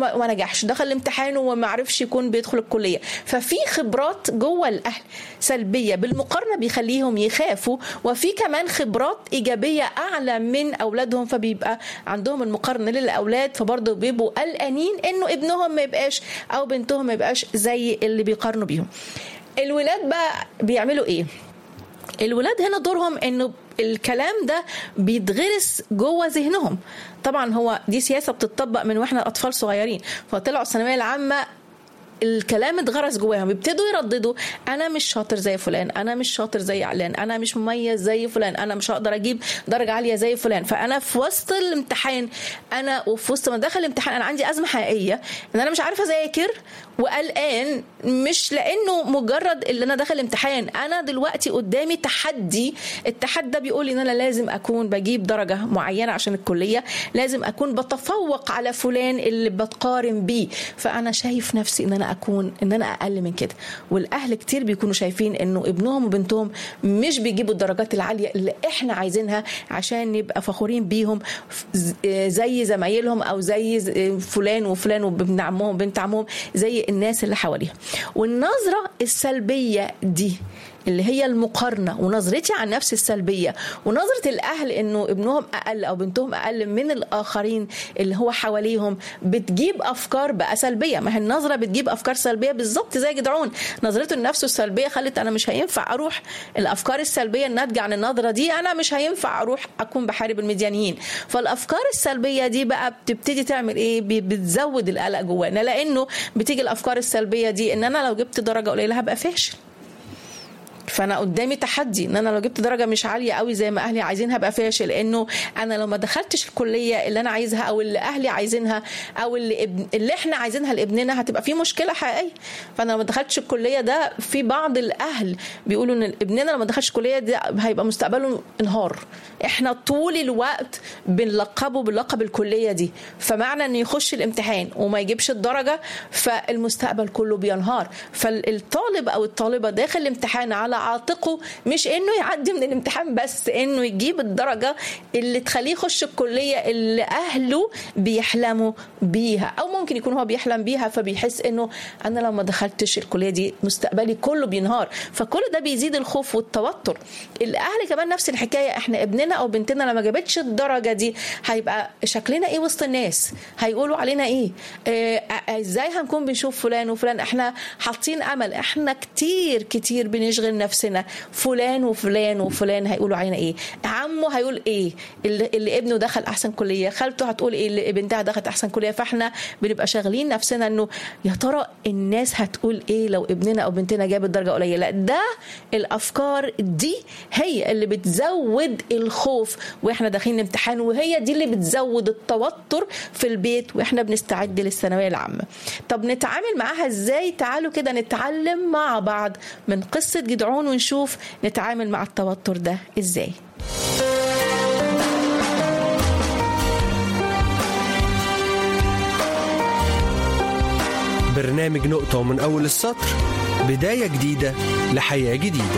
وما وما نجحش دخل الامتحان وما عرفش يكون بيدخل الكليه ففي خبرات جوه الاهل سلبيه بالمقارنه بيخليهم يخافوا وفي كمان خبرات ايجابيه اعلى من اولادهم فبيبقى عندهم المقارنه للاولاد فبرضه بيبقوا قلقانين انه ابنهم ما يبقاش او بنتهم ما يبقاش زي اللي بيقارنوا بيهم الولاد بقى بيعملوا ايه الولاد هنا دورهم انه الكلام ده بيتغرس جوه ذهنهم طبعا هو دي سياسه بتطبق من واحنا اطفال صغيرين فطلعوا الثانويه العامه الكلام اتغرس جواهم بيبتدوا يرددوا انا مش شاطر زي فلان انا مش شاطر زي علان انا مش مميز زي فلان انا مش هقدر اجيب درجه عاليه زي فلان فانا في وسط الامتحان انا وفي وسط ما دخل الامتحان انا عندي ازمه حقيقيه ان انا مش عارفه اذاكر وقلقان مش لانه مجرد اللي انا داخل امتحان انا دلوقتي قدامي تحدي التحدي ده بيقول لي ان انا لازم اكون بجيب درجه معينه عشان الكليه لازم اكون بتفوق على فلان اللي بتقارن بيه فانا شايف نفسي ان انا اكون ان انا اقل من كده والاهل كتير بيكونوا شايفين انه ابنهم وبنتهم مش بيجيبوا الدرجات العاليه اللي احنا عايزينها عشان نبقى فخورين بيهم زي زمايلهم او زي فلان وفلان وبنت عمهم وبنت عمهم زي الناس اللي حواليهم والنظره السلبيه دي اللي هي المقارنه ونظرتي عن نفسي السلبيه ونظره الاهل انه ابنهم اقل او بنتهم اقل من الاخرين اللي هو حواليهم بتجيب افكار بقى سلبيه ما هي النظره بتجيب افكار سلبيه بالظبط زي جدعون نظرته لنفسه السلبيه خلت انا مش هينفع اروح الافكار السلبيه الناتجه عن النظره دي انا مش هينفع اروح اكون بحارب المديانيين فالافكار السلبيه دي بقى بتبتدي تعمل ايه بتزود القلق جوانا لانه بتيجي الافكار السلبيه دي ان انا لو جبت درجه قليله هبقى فاشل فانا قدامي تحدي ان انا لو جبت درجه مش عاليه قوي زي ما اهلي عايزين هبقى فاشل لانه انا لو ما دخلتش الكليه اللي انا عايزها او اللي اهلي عايزينها او اللي ابن اللي احنا عايزينها لابننا هتبقى في مشكله حقيقيه فانا لو ما دخلتش الكليه ده في بعض الاهل بيقولوا ان ابننا لو ما دخلش الكليه دي هيبقى مستقبله انهار احنا طول الوقت بنلقبه بلقب الكليه دي فمعنى انه يخش الامتحان وما يجيبش الدرجه فالمستقبل كله بينهار فالطالب او الطالبه داخل الامتحان على عاتقه مش انه يعدي من الامتحان بس انه يجيب الدرجه اللي تخليه يخش الكليه اللي اهله بيحلموا بيها او ممكن يكون هو بيحلم بيها فبيحس انه انا لو ما دخلتش الكليه دي مستقبلي كله بينهار فكل ده بيزيد الخوف والتوتر الاهل كمان نفس الحكايه احنا ابننا او بنتنا لما جابتش الدرجه دي هيبقى شكلنا ايه وسط الناس هيقولوا علينا ايه آه ازاي هنكون بنشوف فلان وفلان احنا حاطين امل احنا كتير كتير بنشغل نفسنا فلان وفلان وفلان هيقولوا علينا ايه عمه هيقول ايه اللي, اللي ابنه دخل احسن كليه خالته هتقول ايه اللي بنتها دخلت احسن كليه فاحنا بنبقى شاغلين نفسنا انه يا ترى الناس هتقول ايه لو ابننا او بنتنا جابت درجه قليله ده الافكار دي هي اللي بتزود الخوف واحنا داخلين الامتحان وهي دي اللي بتزود التوتر في البيت واحنا بنستعد للثانويه العامه طب نتعامل معاها ازاي تعالوا كده نتعلم مع بعض من قصه جدعون ونشوف نتعامل مع التوتر ده ازاي برنامج نقطة ومن أول السطر بداية جديدة لحياة جديدة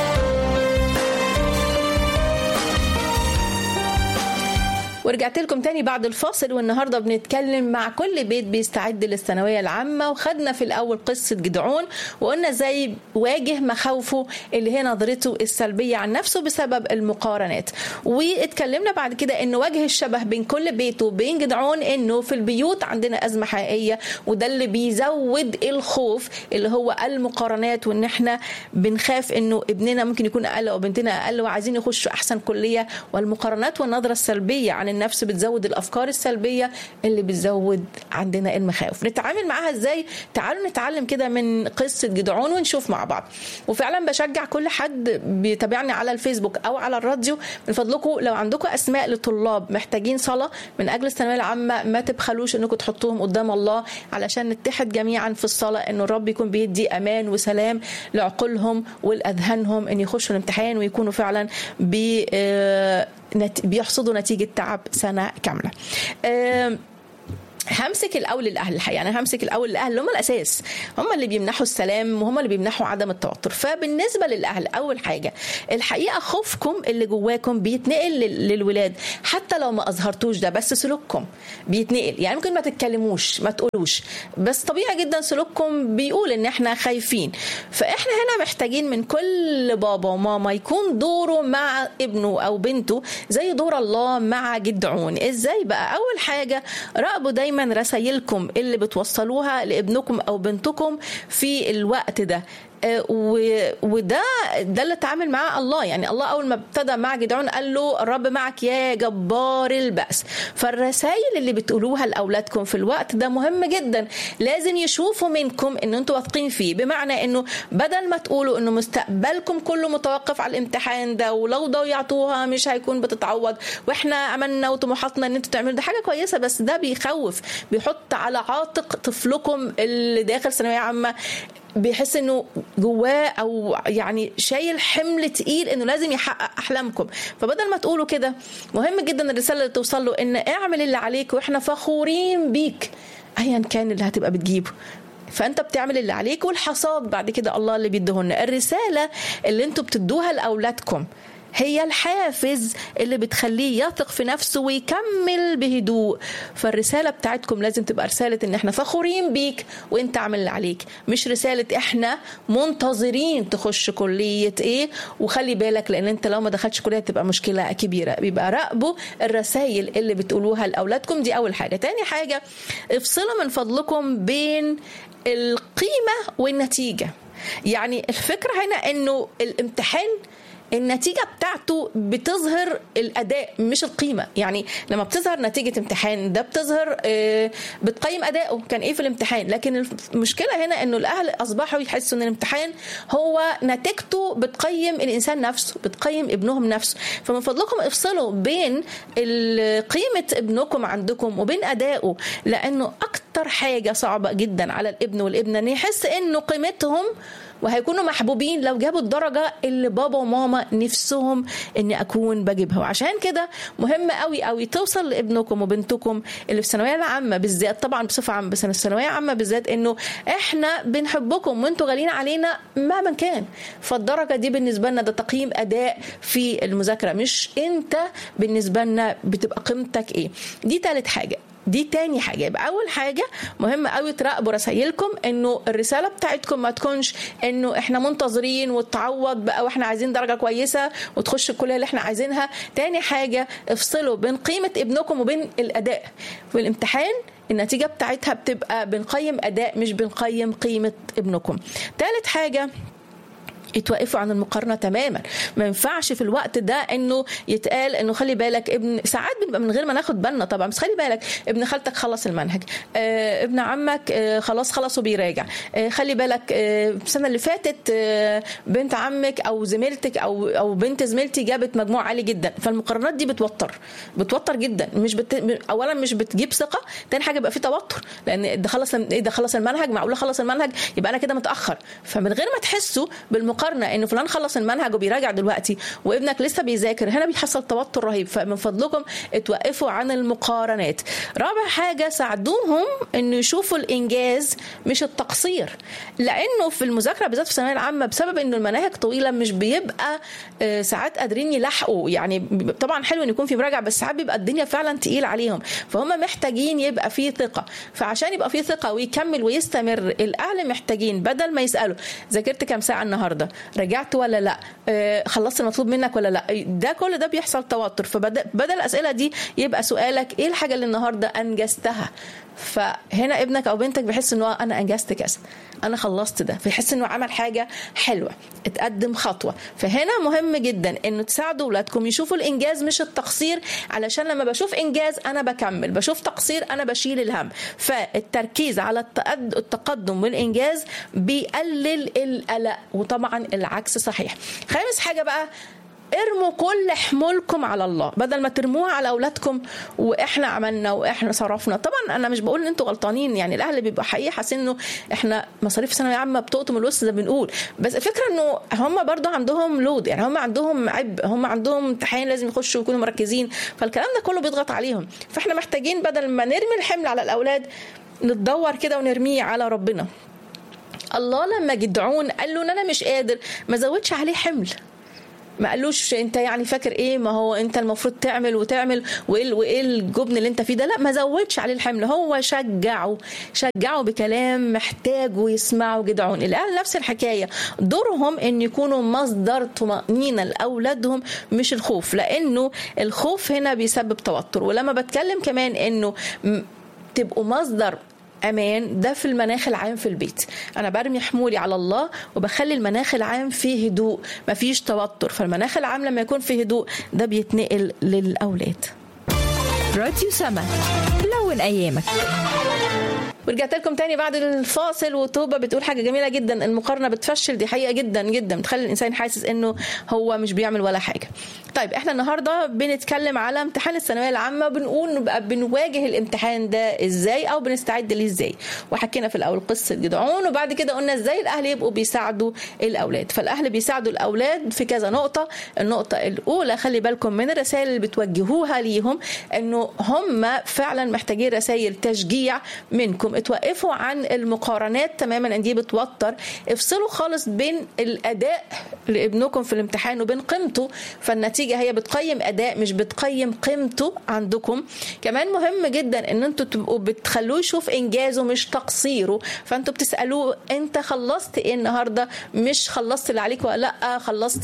ورجعت لكم تاني بعد الفاصل والنهارده بنتكلم مع كل بيت بيستعد للثانويه العامه وخدنا في الاول قصه جدعون وقلنا ازاي واجه مخاوفه اللي هي نظرته السلبيه عن نفسه بسبب المقارنات واتكلمنا بعد كده انه وجه الشبه بين كل بيت وبين جدعون انه في البيوت عندنا ازمه حقيقيه وده اللي بيزود الخوف اللي هو المقارنات وان احنا بنخاف انه ابننا ممكن يكون اقل او بنتنا اقل وعايزين يخشوا احسن كليه والمقارنات والنظره السلبيه عن النفس بتزود الافكار السلبيه اللي بتزود عندنا المخاوف نتعامل معاها ازاي تعالوا نتعلم كده من قصه جدعون ونشوف مع بعض وفعلا بشجع كل حد بيتابعني على الفيسبوك او على الراديو من فضلكم لو عندكم اسماء لطلاب محتاجين صلاه من اجل الثانويه العامه ما تبخلوش انكم تحطوهم قدام الله علشان نتحد جميعا في الصلاه انه الرب يكون بيدي امان وسلام لعقولهم ولاذهانهم ان يخشوا الامتحان ويكونوا فعلا بي بيحصدوا نتيجه تعب سنه كامله همسك الاول الاهل الحقيقه انا همسك الاول الاهل اللي هم الاساس هم اللي بيمنحوا السلام وهم اللي بيمنحوا عدم التوتر فبالنسبه للاهل اول حاجه الحقيقه خوفكم اللي جواكم بيتنقل لل- للولاد حتى لو ما اظهرتوش ده بس سلوككم بيتنقل يعني ممكن ما تتكلموش ما تقولوش بس طبيعي جدا سلوككم بيقول ان احنا خايفين فاحنا هنا محتاجين من كل بابا وماما يكون دوره مع ابنه او بنته زي دور الله مع جدعون ازاي بقى اول حاجه راقبوا دايما رسايلكم اللي بتوصلوها لابنكم او بنتكم في الوقت ده آه، و- وده ده اللي اتعامل معاه الله يعني الله اول ما ابتدى مع جدعون قال له الرب معك يا جبار البأس فالرسائل اللي بتقولوها لاولادكم في الوقت ده مهم جدا لازم يشوفوا منكم ان انتوا واثقين فيه بمعنى انه بدل ما تقولوا انه مستقبلكم كله متوقف على الامتحان ده ولو ضيعتوها مش هيكون بتتعوض واحنا عملنا وطموحاتنا ان انتوا تعملوا ده حاجه كويسه بس ده بيخوف بيحط على عاتق طفلكم اللي داخل ثانويه عامه بيحس انه جواه او يعني شايل حمل تقيل انه لازم يحقق احلامكم فبدل ما تقولوا كده مهم جدا الرساله اللي توصل له ان اعمل اللي عليك واحنا فخورين بيك ايا كان اللي هتبقى بتجيبه فانت بتعمل اللي عليك والحصاد بعد كده الله اللي بيديهن الرساله اللي انتوا بتدوها لاولادكم هي الحافز اللي بتخليه يثق في نفسه ويكمل بهدوء فالرسالة بتاعتكم لازم تبقى رسالة ان احنا فخورين بيك وانت عامل اللي عليك مش رسالة احنا منتظرين تخش كلية ايه وخلي بالك لان انت لو ما دخلتش كلية تبقى مشكلة كبيرة بيبقى راقبوا الرسائل اللي بتقولوها لأولادكم دي أول حاجة تاني حاجة افصلوا من فضلكم بين القيمة والنتيجة يعني الفكرة هنا انه الامتحان النتيجة بتاعته بتظهر الأداء مش القيمة يعني لما بتظهر نتيجة امتحان ده بتظهر آه، بتقيم أدائه كان إيه في الامتحان لكن المشكلة هنا إنه الأهل أصبحوا يحسوا إن الامتحان هو نتيجته بتقيم الإنسان نفسه بتقيم ابنهم نفسه فمن فضلكم افصلوا بين ال- قيمة ابنكم عندكم وبين أدائه لأنه أكتر حاجة صعبة جدا على الابن والابنة إن يحس إنه قيمتهم وهيكونوا محبوبين لو جابوا الدرجة اللي بابا وماما نفسهم اني اكون بجيبها وعشان كده مهم قوي قوي توصل لابنكم وبنتكم اللي في الثانوية العامة بالذات طبعا بصفة عامة بس الثانوية العامة بالذات انه احنا بنحبكم وانتوا غاليين علينا مهما كان فالدرجة دي بالنسبة لنا ده تقييم اداء في المذاكرة مش انت بالنسبة لنا بتبقى قيمتك ايه دي تالت حاجة دي تاني حاجة يبقى أول حاجة مهم قوي تراقبوا رسائلكم إنه الرسالة بتاعتكم ما تكونش إنه إحنا منتظرين وتعوض بقى وإحنا عايزين درجة كويسة وتخش الكلية اللي إحنا عايزينها تاني حاجة افصلوا بين قيمة ابنكم وبين الأداء في الامتحان النتيجة بتاعتها بتبقى بنقيم أداء مش بنقيم قيمة ابنكم تالت حاجة يتوقفوا عن المقارنه تماما ما ينفعش في الوقت ده انه يتقال انه خلي بالك ابن ساعات بنبقى من غير ما ناخد بالنا طبعا بس خلي بالك ابن خالتك خلص المنهج آه ابن عمك آه خلاص خلص وبيراجع آه خلي بالك آه السنه اللي فاتت آه بنت عمك او زميلتك او او بنت زميلتي جابت مجموع عالي جدا فالمقارنات دي بتوتر بتوتر جدا مش بت... اولا مش بتجيب ثقه تاني حاجه يبقى في توتر لان ده خلص ايه ده خلص المنهج معقوله خلص المنهج يبقى انا كده متاخر فمن غير ما تحسوا بالمقارنه ان فلان خلص المنهج وبيراجع دلوقتي وابنك لسه بيذاكر هنا بيحصل توتر رهيب فمن فضلكم اتوقفوا عن المقارنات رابع حاجه ساعدوهم انه يشوفوا الانجاز مش التقصير لانه في المذاكره بالذات في الثانويه العامه بسبب انه المناهج طويله مش بيبقى آه، ساعات قادرين يلحقوا يعني بيبقى- طبعا حلو ان يكون في مراجعه بس ساعات بيبقى الدنيا فعلا تقيل عليهم فهم محتاجين يبقى في ثقه فعشان يبقى في ثقه ويكمل ويستمر الاهل محتاجين بدل ما يسالوا ذاكرت كام ساعه النهارده رجعت ولا لا آه، خلصت المطلوب منك ولا لا ده كل ده بيحصل توتر فبدل بدل الاسئله دي يبقى سؤالك ايه الحاجه اللي النهارده انجزتها فهنا ابنك او بنتك بيحس انه انا انجزت كذا انا خلصت ده فيحس انه عمل حاجه حلوه اتقدم خطوه فهنا مهم جدا انه تساعدوا اولادكم يشوفوا الانجاز مش التقصير علشان لما بشوف انجاز انا بكمل بشوف تقصير انا بشيل الهم فالتركيز على التقد- التقدم والانجاز بيقلل القلق وطبعا العكس صحيح خامس حاجه بقى ارموا كل حمولكم على الله بدل ما ترموها على اولادكم واحنا عملنا واحنا صرفنا طبعا انا مش بقول ان انتوا غلطانين يعني الاهل بيبقى حقيقي حاسين انه احنا مصاريف ثانويه عامه بتقطم الوسط زي ما بنقول بس الفكره انه هم برضو عندهم لود يعني هم عندهم عبء هم عندهم امتحان لازم يخشوا ويكونوا مركزين فالكلام ده كله بيضغط عليهم فاحنا محتاجين بدل ما نرمي الحمل على الاولاد نتدور كده ونرميه على ربنا الله لما جدعون قال له ان انا مش قادر ما زودش عليه حمل ما قالوش انت يعني فاكر ايه ما هو انت المفروض تعمل وتعمل وايه وايه الجبن اللي انت فيه ده لا ما زودش عليه الحمل هو شجعه شجعه بكلام محتاجه يسمعه جدعون الاهل نفس الحكايه دورهم ان يكونوا مصدر طمانينه لاولادهم مش الخوف لانه الخوف هنا بيسبب توتر ولما بتكلم كمان انه تبقوا مصدر امان ده في المناخ العام في البيت انا برمي حمولي على الله وبخلي المناخ العام فيه هدوء مفيش توتر فالمناخ العام لما يكون فيه هدوء ده بيتنقل للاولاد راديو سما لون ايامك ورجعت لكم تاني بعد الفاصل وتوبه بتقول حاجه جميله جدا المقارنه بتفشل دي حقيقه جدا جدا بتخلي الانسان حاسس انه هو مش بيعمل ولا حاجه طيب احنا النهارده بنتكلم على امتحان الثانويه العامه بنقول نبقى بنواجه الامتحان ده ازاي او بنستعد ليه ازاي وحكينا في الاول قصه جدعون وبعد كده قلنا ازاي الاهل يبقوا بيساعدوا الاولاد فالاهل بيساعدوا الاولاد في كذا نقطه النقطه الاولى خلي بالكم من الرسائل اللي بتوجهوها ليهم انه هم فعلا محتاجين رسائل تشجيع منكم اتوقفوا عن المقارنات تماما ان دي بتوتر افصلوا خالص بين الاداء لابنكم في الامتحان وبين قيمته فالنتيجه هي بتقيم اداء مش بتقيم قيمته عندكم كمان مهم جدا ان انتوا تبقوا بتخلوه يشوف انجازه مش تقصيره فانتوا بتسالوه انت خلصت ايه النهارده مش خلصت اللي عليك ولا لا خلصت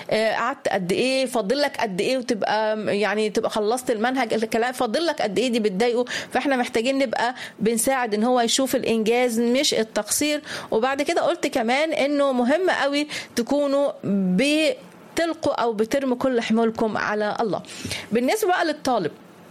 قعدت قد ايه فاضل لك قد ايه وتبقى يعني تبقى خلصت المنهج الكلام فاضل لك قد ايه دي بتضايقه فاحنا محتاجين نبقى بنساعد ان هو يشوف الانجاز مش التقصير وبعد كده قلت كمان انه مهم قوي تكونوا ب تلقوا او بترموا كل حمولكم على الله بالنسبه بقى للطالب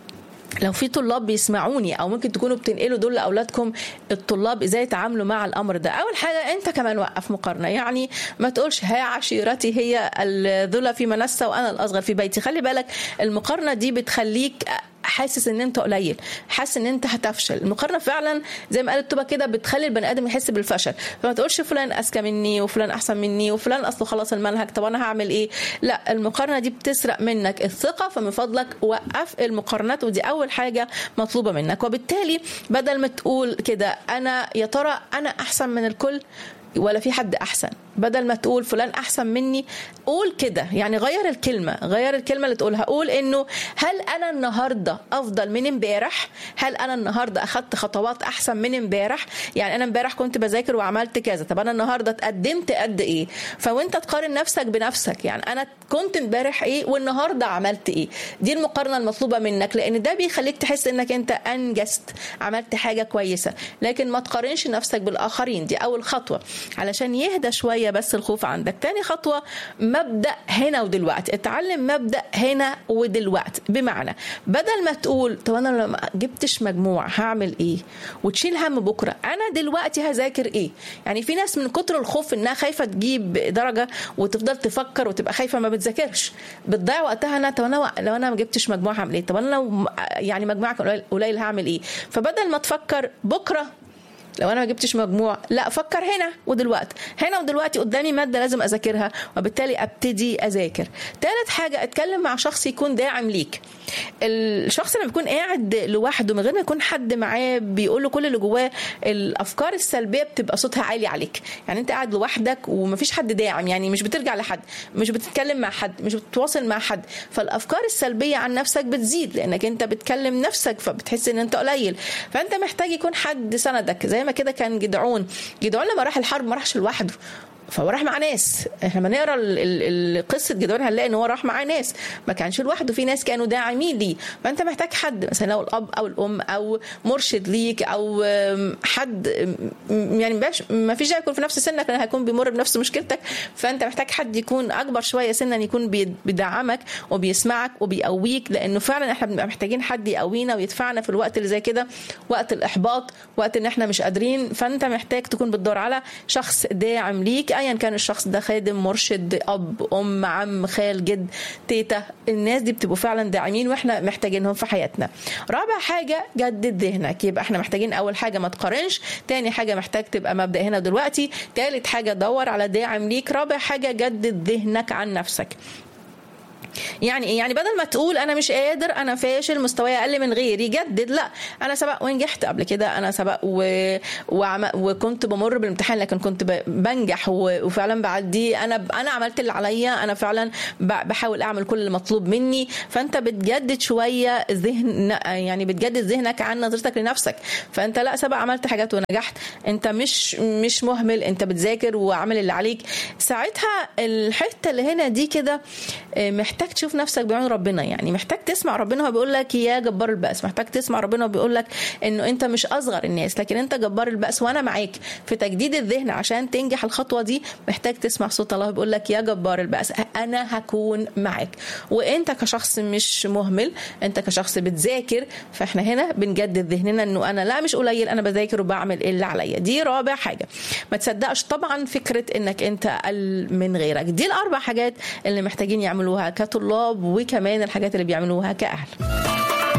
لو في طلاب بيسمعوني او ممكن تكونوا بتنقلوا دول لاولادكم الطلاب ازاي يتعاملوا مع الامر ده اول حاجه انت كمان وقف مقارنه يعني ما تقولش ها عشيرتي هي الذله في منسه وانا الاصغر في بيتي خلي بالك المقارنه دي بتخليك حاسس ان انت قليل حاسس ان انت هتفشل المقارنه فعلا زي ما قالت تبقى كده بتخلي البني ادم يحس بالفشل فما تقولش فلان اذكى مني وفلان احسن مني وفلان اصله خلاص المنهج طب انا هعمل ايه لا المقارنه دي بتسرق منك الثقه فمن فضلك وقف المقارنات ودي اول حاجه مطلوبه منك وبالتالي بدل ما تقول كده انا يا ترى انا احسن من الكل ولا في حد احسن بدل ما تقول فلان احسن مني قول كده يعني غير الكلمه غير الكلمه اللي تقولها قول انه هل انا النهارده افضل من امبارح هل انا النهارده اخدت خطوات احسن من امبارح يعني انا امبارح كنت بذاكر وعملت كذا طب انا النهارده اتقدمت قد ايه فوانت تقارن نفسك بنفسك يعني انا كنت امبارح ايه والنهارده عملت ايه دي المقارنه المطلوبه منك لان ده بيخليك تحس انك انت انجزت عملت حاجه كويسه لكن ما تقارنش نفسك بالاخرين دي اول خطوه علشان يهدى شويه بس الخوف عندك تاني خطوه مبدا هنا ودلوقتي اتعلم مبدا هنا ودلوقتي بمعنى بدل ما تقول طب انا لو ما جبتش مجموع هعمل ايه وتشيل هم بكره انا دلوقتي هذاكر ايه يعني في ناس من كتر الخوف انها خايفه تجيب درجه وتفضل تفكر وتبقى خايفه ما بتذاكرش بتضيع وقتها انا طب انا لو انا ما جبتش مجموع هعمل ايه طب انا لو يعني مجموعك قليل هعمل ايه فبدل ما تفكر بكره لو انا ما جبتش مجموع لا فكر هنا ودلوقتي هنا ودلوقتي قدامي ماده لازم اذاكرها وبالتالي ابتدي اذاكر ثالث حاجه اتكلم مع شخص يكون داعم ليك الشخص لما بيكون قاعد لوحده من غير ما يكون حد معاه بيقول له كل اللي جواه الافكار السلبيه بتبقى صوتها عالي عليك يعني انت قاعد لوحدك ومفيش حد داعم يعني مش بترجع لحد مش بتتكلم مع حد مش بتتواصل مع حد فالافكار السلبيه عن نفسك بتزيد لانك انت بتكلم نفسك فبتحس ان انت قليل فانت محتاج يكون حد سندك زي ما كده كان جدعون جدعون لما راح الحرب ما راحش لوحده فهو راح مع ناس احنا لما نقرا قصه جدعون هنلاقي ان هو راح مع ناس ما كانش لوحده في ناس كانوا داعمين ليه فانت محتاج حد مثلا لو الاب او الام او مرشد ليك او حد يعني ما فيش داعي يكون في نفس سنك لان هيكون بيمر بنفس مشكلتك فانت محتاج حد يكون اكبر شويه سنا يكون بيدعمك وبيسمعك وبيقويك لانه فعلا احنا بنبقى محتاجين حد يقوينا ويدفعنا في الوقت اللي زي كده وقت الاحباط وقت ان احنا مش قادرين فانت محتاج تكون بتدور على شخص داعم ليك ايا كان الشخص ده خادم مرشد اب ام عم خال جد تيتا الناس دي بتبقوا فعلا داعمين واحنا محتاجينهم في حياتنا رابع حاجه جدد ذهنك يبقى احنا محتاجين اول حاجه ما تقارنش تاني حاجه محتاج تبقى مبدا هنا دلوقتي تالت حاجه دور على داعم ليك رابع حاجه جدد ذهنك عن نفسك يعني ايه يعني بدل ما تقول انا مش قادر انا فاشل مستواي اقل من غيري جدد لا انا سبق ونجحت قبل كده انا سبق و... وعم... وكنت بمر بالامتحان لكن كنت ب... بنجح و... وفعلا بعدي انا ب... انا عملت اللي عليا انا فعلا ب... بحاول اعمل كل اللي مطلوب مني فانت بتجدد شويه ذهن يعني بتجدد ذهنك عن نظرتك لنفسك فانت لا سبق عملت حاجات ونجحت انت مش مش مهمل انت بتذاكر وعامل اللي عليك ساعتها الحته اللي هنا دي كده محتاج تشوف نفسك بعين ربنا يعني محتاج تسمع ربنا وهو بيقول لك يا جبار البأس محتاج تسمع ربنا وبيقول لك انه انت مش اصغر الناس لكن انت جبار البأس وانا معاك في تجديد الذهن عشان تنجح الخطوه دي محتاج تسمع صوت الله بيقول لك يا جبار البأس انا هكون معاك وانت كشخص مش مهمل انت كشخص بتذاكر فاحنا هنا بنجدد ذهننا انه انا لا مش قليل انا بذاكر وبعمل اللي عليا دي رابع حاجه ما تصدقش طبعا فكره انك انت اقل من غيرك دي الاربع حاجات اللي محتاجين يعملوها كطلاب وكمان الحاجات اللي بيعملوها كأهل